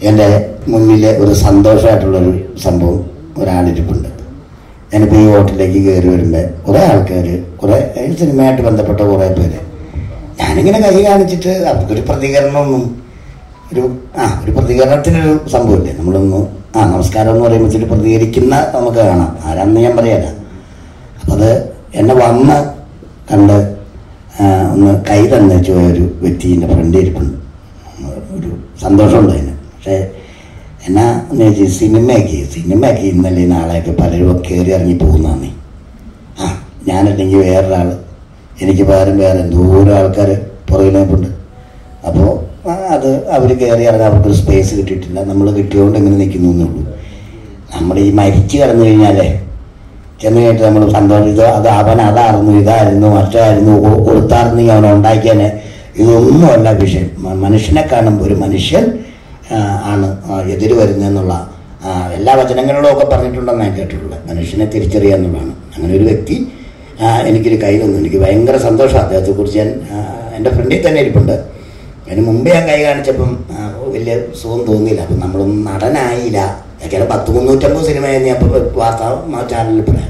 എൻ്റെ മുന്നിൽ ഒരു സന്തോഷമായിട്ടുള്ളൊരു സംഭവം ഒരാളിരിപ്പുണ്ട് ഞാനിപ്പോൾ ഈ ഹോട്ടലിലേക്ക് കയറി വരുമ്പോൾ കുറേ ആൾക്കാർ കുറേ ഈ സിനിമയായിട്ട് ബന്ധപ്പെട്ട കുറേ പേര് ഞാനിങ്ങനെ കൈ കാണിച്ചിട്ട് അവർക്കൊരു പ്രതികരണമൊന്നും ഒരു ആ ഒരു പ്രതികരണത്തിനൊരു സംഭവമില്ലേ നമ്മളൊന്ന് ആ നമസ്കാരം എന്ന് പറയുമ്പോൾ പ്രതികരിക്കുന്ന നമുക്ക് കാണാം ആരാന്ന് ഞാൻ പറയാല അപ്പം അത് എന്നെ വന്ന് കണ്ട് ആ, ഒന്ന് കൈ തന്നേച്ചു പോയ ഒരു വ്യക്തി എൻ്റെ ഫ്രണ്ട് ഇരിപ്പുണ്ട് ഒരു സന്തോഷമുണ്ട് അതിന് പക്ഷേ എന്നാ എന്ന് വെച്ചാൽ സിനിമയ്ക്ക് സിനിമയ്ക്ക് ഇന്നലെ നാളെയൊക്കെ പലരും കയറി ഇറങ്ങി പോകുന്നതാണ് ആ ഞാനല്ലെങ്കിൽ വേറൊരാൾ എനിക്ക് പകരം വേറെ എന്തോരം ആൾക്കാർ പുറകിലേക്കുണ്ട് അപ്പോൾ അത് അവർ കയറി ഇറങ്ങാൻ അവർക്കൊരു സ്പേസ് കിട്ടിയിട്ടില്ല നമ്മൾ കിട്ടിയതുകൊണ്ട് ഇങ്ങനെ നിൽക്കുന്നു എന്നേ ഉള്ളൂ നമ്മൾ ഈ മരിച്ചു കിടന്നു കഴിഞ്ഞാലേ ചെന്ന് കഴിഞ്ഞിട്ട് നമ്മൾ സന്തോഷം ഇത് അത് അവൻ അതായിരുന്നു ഇതായിരുന്നു മറ്റായിരുന്നു കൊ- കൊടുത്തായിരുന്നെങ്കിൽ അവൻ ഉണ്ടാക്കിയാനെ ഇതൊന്നുമല്ല വിഷയം മ- മനുഷ്യനെ കാണുമ്പോൾ ഒരു മനുഷ്യൻ ആ, ആണ് ആ, എതിര് വരുന്നതെന്നുള്ള ആ, എല്ലാ വചനങ്ങളിലും ഒക്കെ പറഞ്ഞിട്ടുണ്ടെന്ന് ഞാൻ കേട്ടിട്ടുള്ളത് മനുഷ്യനെ തിരിച്ചറിയുക എന്നുള്ളതാണ് അങ്ങനെ ഒരു വ്യക്തി ആ, എനിക്കൊരു കൈ തന്നു എനിക്ക് ഭയങ്കര സന്തോഷം അദ്ദേഹത്തെക്കുറിച്ച് ഞാൻ ആ, എൻ്റെ ഫ്രണ്ടിൽ തന്നെ ഇരിപ്പുണ്ട് അതിന് മുമ്പ് ഞാൻ കൈ കാണിച്ചപ്പം ആ, വലിയ സുഖം തോന്നിയില്ല അപ്പം നമ്മളൊന്നും നടനായില്ല ഏകദേശം പത്ത് മുന്നൂറ്റമ്പത് സിനിമ ഞാൻ അപ്പോൾ വാർത്താ ചാനലിൽ പറയാം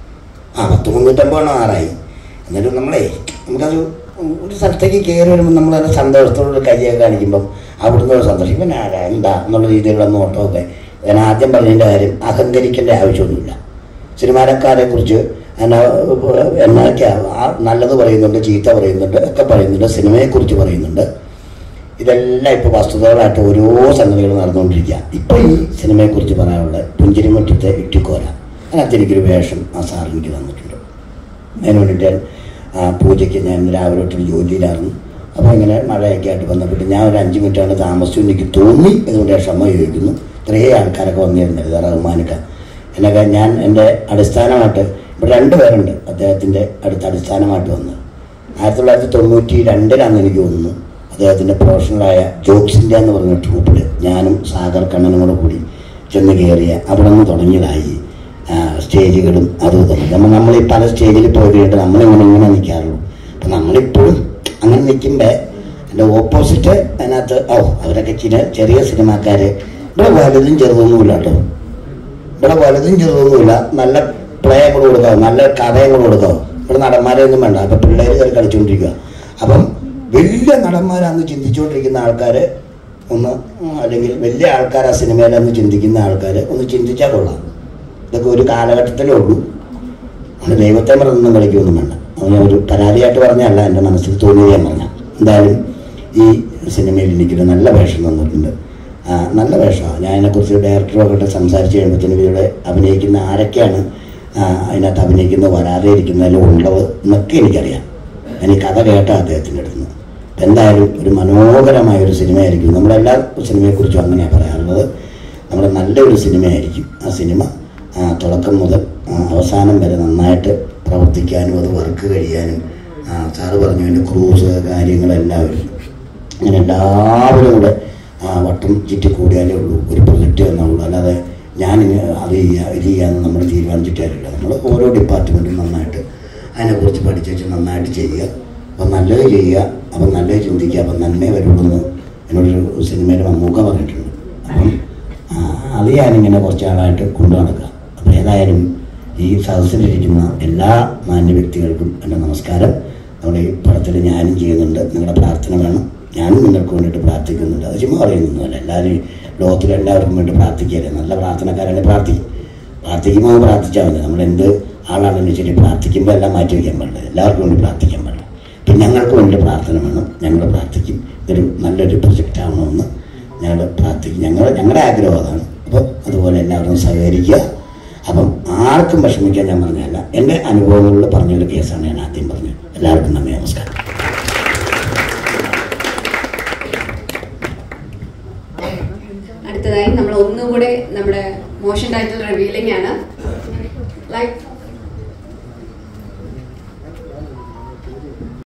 ആ പത്ത് മുന്നൂറ്റമ്പതെണ്ണം ആറായി എന്നിട്ട് നമ്മളേ നമുക്കത് ഒരു സ്ഥലത്തേക്ക് കയറി വരുമ്പോൾ നമ്മളത് സന്തോഷത്തോടുള്ള കൈയൊക്കെ കാണിക്കുമ്പം അവിടുന്ന് ഒരു സന്തോഷം ഇവൻ ആരാ എന്താ എന്നുള്ള രീതിയിലുള്ള നോട്ടമൊക്കെ ഞാൻ ആദ്യം പറഞ്ഞതിൻ്റെ കാര്യം അഹങ്കരിക്കേണ്ട ആവശ്യമൊന്നുമില്ല സിനിമാരക്കാരെ കുറിച്ച് എന്നാ എന്നൊക്കെ നല്ലത് പറയുന്നുണ്ട് ചീത്ത പറയുന്നുണ്ട് ഒക്കെ പറയുന്നുണ്ട് സിനിമയെക്കുറിച്ച് പറയുന്നുണ്ട് ഇതെല്ലാം ഇപ്പോൾ വസ്തുതകളായിട്ട് ഓരോ സംഗതികൾ നടന്നുകൊണ്ടിരിക്കുക ഇപ്പോൾ ഈ സിനിമയെക്കുറിച്ച് പറയാനുള്ള പുഞ്ചിരിമറ്റത്തെ ഇട്ടിക്കോല അതിനകത്ത് എനിക്കൊരു വേഷം ആ സാർ എനിക്ക് തന്നിട്ടുണ്ട് അതിന് വേണ്ടിയിട്ട് ഞാൻ, ആ, പൂജയ്ക്ക് ഞാൻ രാവിലെ തൊട്ട് ജോലിയിലായിരുന്നു അപ്പോൾ ഇങ്ങനെ മഴയൊക്കെ ആയിട്ട് വന്നപ്പോൾ ഞാൻ ഒരു അഞ്ച് മിനിറ്റാണ് താമസിച്ചു എനിക്ക് തോന്നി അതുകൊണ്ട് ഞാൻ ക്ഷമ ചോദിക്കുന്നു ഇത്രയും ആൾക്കാരൊക്കെ വന്നിരുന്നത് റഹ്മാനൊക്കെ എന്നൊക്കെ ഞാൻ എൻ്റെ അടിസ്ഥാനമായിട്ട് ഇവിടെ രണ്ട് പേരുണ്ട് അദ്ദേഹത്തിൻ്റെ അടുത്ത് അടിസ്ഥാനമായിട്ട് വന്നത് ആയിരത്തി തൊള്ളായിരത്തി തൊണ്ണൂറ്റി രണ്ടിലാണ് എനിക്ക് തോന്നുന്നു അദ്ദേഹത്തിൻ്റെ പ്രൊഫഷണലായ ജോക്സിൻ്റെ എന്ന് പറഞ്ഞ ട്രൂപ്പിൽ ഞാനും സാഗർ കണ്ണനും കൂടെ കൂടി ചെന്ന് കയറിയ അവിടെ നിന്ന് തുടങ്ങിയതായി ആ, സ്റ്റേജുകളും അതും ഇതും നമ്മൾ നമ്മൾ ഈ പല സ്റ്റേജിൽ പോയി കഴിഞ്ഞിട്ട് നമ്മളിങ്ങനെ ഇങ്ങനെ നിൽക്കാറുള്ളൂ അപ്പം നമ്മളിപ്പോഴും അങ്ങനെ നിൽക്കുമ്പോൾ എൻ്റെ ഓപ്പോസിറ്റ് അതിനകത്ത് ഓ അവരൊക്കെ ചില ചെറിയ സിനിമാക്കാർ ഇവിടെ വലുതും ചെറുതൊന്നുമില്ല കേട്ടോ ഇവിടെ വലുതും ചെറുതൊന്നുമില്ല നല്ല പ്ലേ കൂടെ കൊടുക്കാവും നല്ല കഥയും കൂടെ കൊടുക്കാവും ഇവിടെ നടന്മാരെ ഒന്നും വേണ്ട അപ്പം പിള്ളേർ കയറി കളിച്ചുകൊണ്ടിരിക്കുക അപ്പം വലിയ നടന്മാരാന്ന് ചിന്തിച്ചുകൊണ്ടിരിക്കുന്ന ആൾക്കാർ ഒന്ന് ഉം, അല്ലെങ്കിൽ വലിയ ആൾക്കാർ ആ സിനിമയിലെന്ന് ചിന്തിക്കുന്ന ആൾക്കാർ ഒന്ന് ചിന്തിച്ചാൽ കൊള്ളാം ഇതൊക്കെ ഒരു കാലഘട്ടത്തിലേ ഉള്ളൂ നമ്മൾ ദൈവത്തെ മറന്നൊന്നും കളിക്കൊന്നും വേണ്ട അത് ഞാൻ ഒരു പരാതിയായിട്ട് പറഞ്ഞല്ല എൻ്റെ മനസ്സിൽ തോന്നിയത് ഞാൻ പറഞ്ഞ എന്തായാലും ഈ സിനിമയിൽ എനിക്കൊരു നല്ല വേഷം തന്നിട്ടുണ്ട് ആ, നല്ല വേഷമാണ് ഞാൻ അതിനെക്കുറിച്ച് ഡയറക്ടറൊക്കെ സംസാരിച്ച് കഴിയുമ്പോഴത്തേനും ഇവിടെ അഭിനയിക്കുന്ന ആരൊക്കെയാണ് ആ, അതിനകത്ത് അഭിനയിക്കുന്നത് വരാതെ ഇരിക്കുന്നതിൽ ഉള്ളത് എന്നൊക്കെ എനിക്കറിയാം ഞാൻ ഈ കഥ കേട്ട അദ്ദേഹത്തിൻ്റെ അടുത്ത് നിന്ന് അപ്പം എന്തായാലും ഒരു മനോഹരമായ ഒരു സിനിമയായിരിക്കും നമ്മളെല്ലാ സിനിമയെക്കുറിച്ചും അങ്ങനെയാണ് പറയാറുള്ളത് നമ്മുടെ നല്ലൊരു സിനിമയായിരിക്കും ആ സിനിമ ആ, തുടക്കം മുതൽ ആ, അവസാനം വരെ നന്നായിട്ട് പ്രവർത്തിക്കാനും അത് വർക്ക് കഴിയാനും ആ, സാറ് പറഞ്ഞു അതിൻ്റെ ക്രൂസ് കാര്യങ്ങളെല്ലാവരും അങ്ങനെ എല്ലാവരും കൂടെ ആ, വട്ടം ചുറ്റി കൂടിയാലേ ഉള്ളൂ ഒരു പ്രൊജക്റ്റ് എന്നുള്ളൂ അല്ലാതെ ഞാൻ അത് ചെയ്യുക ഇത് ചെയ്യാമെന്ന് നമ്മൾ തീരുമാനിച്ചിട്ടില്ല നമ്മൾ ഓരോ ഡിപ്പാർട്ട്മെൻറ്റും നന്നായിട്ട് അതിനെക്കുറിച്ച് പഠിച്ച് വെച്ച് നന്നായിട്ട് ചെയ്യുക അപ്പം നല്ലത് ചെയ്യുക അപ്പം നല്ലത് ചിന്തിക്കുക അപ്പം നന്മേ വരുള്ളൂ എന്ന് എന്നോടൊരു സിനിമയിൽ മമ്മൂക്ക പറഞ്ഞിട്ടുണ്ട് അപ്പം ആ, അത് ഞാനിങ്ങനെ കുറച്ച് ആളായിട്ട് കൊണ്ടു നടക്കുക അപ്പം ഏതായാലും ഈ സദസ്സിലിരിക്കുന്ന എല്ലാ മാന്യ വ്യക്തികൾക്കും എൻ്റെ നമസ്കാരം നമ്മുടെ ഈ പടത്തിൽ ഞാനും ചെയ്യുന്നുണ്ട് നിങ്ങളുടെ പ്രാർത്ഥന വേണം ഞാനും നിങ്ങൾക്ക് വേണ്ടിയിട്ട് പ്രാർത്ഥിക്കുന്നുണ്ട് അത് ചുമ്മാ പറയുന്നൊന്നുമല്ല എല്ലാവരും ലോകത്തിൽ എല്ലാവർക്കും വേണ്ടി പ്രാർത്ഥിക്കുകയല്ലേ നല്ല പ്രാർത്ഥനക്കാരാണ് പ്രാർത്ഥിക്കും പ്രാർത്ഥിക്കുമ്പോൾ പ്രാർത്ഥിച്ചാൽ മതി നമ്മൾ എന്ത് ആളാണെന്ന് ശരി പ്രാർത്ഥിക്കുമ്പോൾ എല്ലാം മാറ്റി വയ്ക്കാൻ പാടില്ല എല്ലാവർക്കും വേണ്ടി പ്രാർത്ഥിക്കാൻ പാടില്ല പിന്നെ ഞങ്ങൾക്ക് വേണ്ടി പ്രാർത്ഥന വേണം ഞങ്ങൾ പ്രാർത്ഥിക്കും ഇതൊരു നല്ലൊരു പ്രൊജക്റ്റ് ആവണമെന്ന് ഞങ്ങൾ പ്രാർത്ഥിക്കും ഞങ്ങൾ ഞങ്ങളുടെ ആഗ്രഹം അതാണ് അപ്പോൾ അതുപോലെ എല്ലാവരും സഹകരിക്കുക അപ്പം ആർക്കും വിഷമിക്കാൻ ഞാൻ പറഞ്ഞതല്ല എൻ്റെ അനുഭവങ്ങളിൽ പറഞ്ഞൊരു കേസാണ് ഞാൻ ആദ്യം പറഞ്ഞത് എല്ലാവർക്കും നന്ദി നമസ്കാരം അടുത്തതായി നമ്മൾ ഒന്നുകൂടെ നമ്മുടെ മോഷൻ ടൈറ്റിൽ റിവീലിംഗ് ആണ് ലൈക്ക്